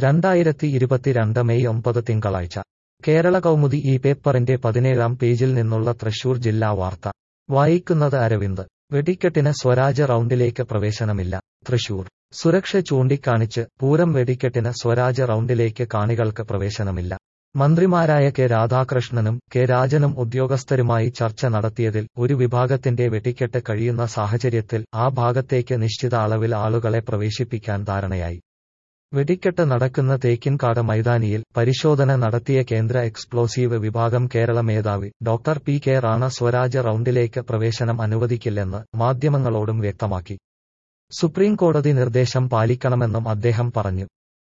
രണ്ടായിരത്തി ഇരുപത്തിരണ്ട് മെയ് ഒമ്പത് തിങ്കളാഴ്ച കേരള കൗമുദി ഈ പേപ്പറിന്റെ പതിനേഴാം പേജിൽ നിന്നുള്ള തൃശൂർ ജില്ലാ വാർത്ത വായിക്കുന്നത് അരവിന്ദ് വെടിക്കെട്ടിന് സ്വരാജ് റൗണ്ടിലേക്ക് പ്രവേശനമില്ല തൃശൂർ സുരക്ഷ ചൂണ്ടിക്കാണിച്ച് പൂരം വെടിക്കെട്ടിന് സ്വരാജ് റൗണ്ടിലേക്ക് കാണികൾക്ക് പ്രവേശനമില്ല മന്ത്രിമാരായ കെ രാധാകൃഷ്ണനും കെ രാജനും ഉദ്യോഗസ്ഥരുമായി ചർച്ച നടത്തിയതിൽ ഒരു വിഭാഗത്തിന്റെ വെടിക്കെട്ട് കഴിയുന്ന സാഹചര്യത്തിൽ ആ ഭാഗത്തേക്ക് നിശ്ചിത അളവിൽ ആളുകളെ പ്രവേശിപ്പിക്കാൻ ധാരണയായി വെടിക്കെട്ട് നടക്കുന്ന തേക്കിൻകാട് മൈതാനിയിൽ പരിശോധന നടത്തിയ കേന്ദ്ര എക്സ്പ്ലോസീവ് വിഭാഗം കേരള മേധാവി doctor P K Rana Swaraj റൗണ്ടിലേക്ക് പ്രവേശനം അനുവദിക്കില്ലെന്ന് മാധ്യമങ്ങളോടും വ്യക്തമാക്കി സുപ്രീം കോടതി നിർദ്ദേശം പാലിക്കണമെന്നും അദ്ദേഹം പറഞ്ഞു